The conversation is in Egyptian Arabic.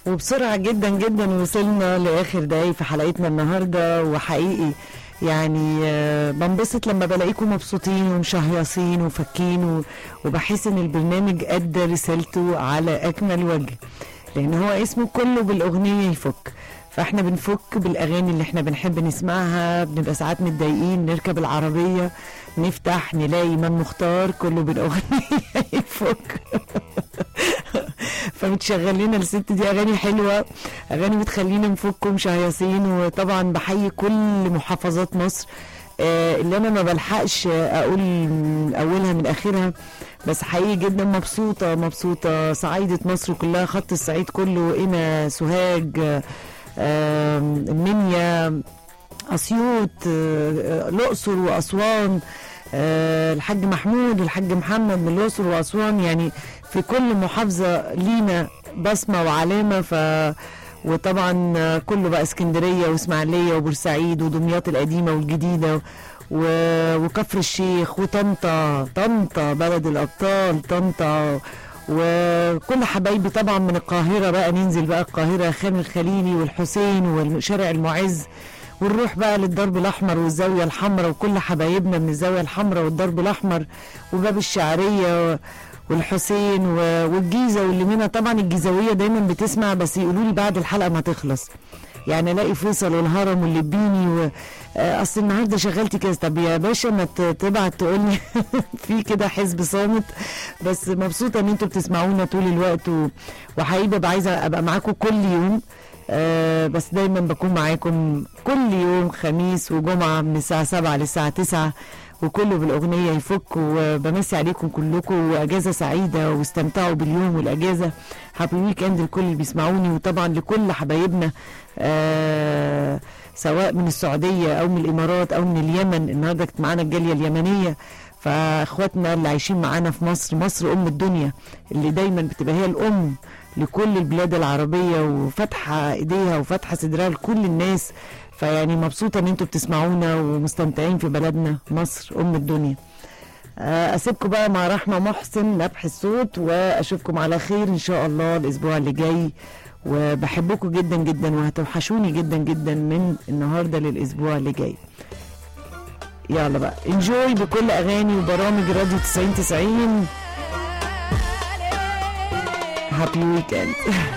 وبسرعة جدا جدا وصلنا لآخر دقايق في حلقتنا النهاردة وحقيقي يعني آه، بنبسط لما بلاقيكم مبسوطين ومشهيصين وفكين و- وبحس ان البرنامج ادى رسالته على اكمل وجه لان هو اسمه كله بالاغنية يفك فاحنا بنفك بالاغاني اللي احنا بنحب نسمعها بنبقى ساعات متضايقين نركب العربية نفتح نلاقي من مختار كله بالاغنية يفك فبتشغل لنا الست دي اغاني حلوه اغاني بتخلينا نفك ومشهيصين وطبعا بحيي كل محافظات مصر آه، اللي انا ما بلحقش اقول من اولها من اخرها بس حقيقي جدا مبسوطه مبسوطه صعيده مصر كلها خط الصعيد كله قنا سوهاج آه، آه، المنيا اسيوط آه، الاقصر واسوان آه، الحاج محمود والحاج محمد من الاقصر واسوان يعني في كل محافظه لينا بصمه وعلامه ف وطبعا آه، كله بقى اسكندريه واسماعيليه وبورسعيد ودمياط القديمه والجديده و... وكفر الشيخ وطنطا طنطا بلد الابطال طنطا وكل حبايبي طبعا من القاهره بقى ننزل بقى القاهره خان الخليلي والحسين وشارع المعز ونروح بقى للدرب الاحمر والزاويه الحمراء وكل حبايبنا من الزاويه الحمراء والدرب الاحمر وباب الشعريه و- والحسين و- والجيزه واللي منها طبعا الجيزاويه دايما بتسمع بس يقولوا لي بعد الحلقه ما تخلص يعني الاقي فيصل والهرم واللبيني و... آه، اصل النهارده شغلتي كذا طب يا باشا ما ت- تبعت تقول لي في كده حزب صامت بس مبسوطه ان انتوا بتسمعونا طول الوقت و... وحقيقي ببقى عايزه ابقى معاكم كل يوم آه بس دايما بكون معاكم كل يوم خميس وجمعه من الساعه 7 للساعه 9 وكله بالاغنيه يفك وبمسي عليكم كلكم واجازه سعيده واستمتعوا باليوم والاجازه هابي ويك اند لكل اللي بيسمعوني وطبعا لكل حبايبنا آه سواء من السعوديه او من الامارات او من اليمن النهارده كانت معانا الجاليه اليمنيه فاخواتنا اللي عايشين معانا في مصر مصر ام الدنيا اللي دايما بتبقى هي الام لكل البلاد العربيه وفاتحه ايديها وفاتحه صدرها لكل الناس فيعني مبسوطه ان انتوا بتسمعونا ومستمتعين في بلدنا مصر ام الدنيا آه، اسيبكم بقى مع رحمه محسن نبح الصوت واشوفكم على خير ان شاء الله الاسبوع اللي جاي وبحبكم جدا جدا وهتوحشوني جدا جدا من النهارده للاسبوع اللي جاي يلا بقى انجوي بكل اغاني وبرامج راديو 90 90 هابي ويكند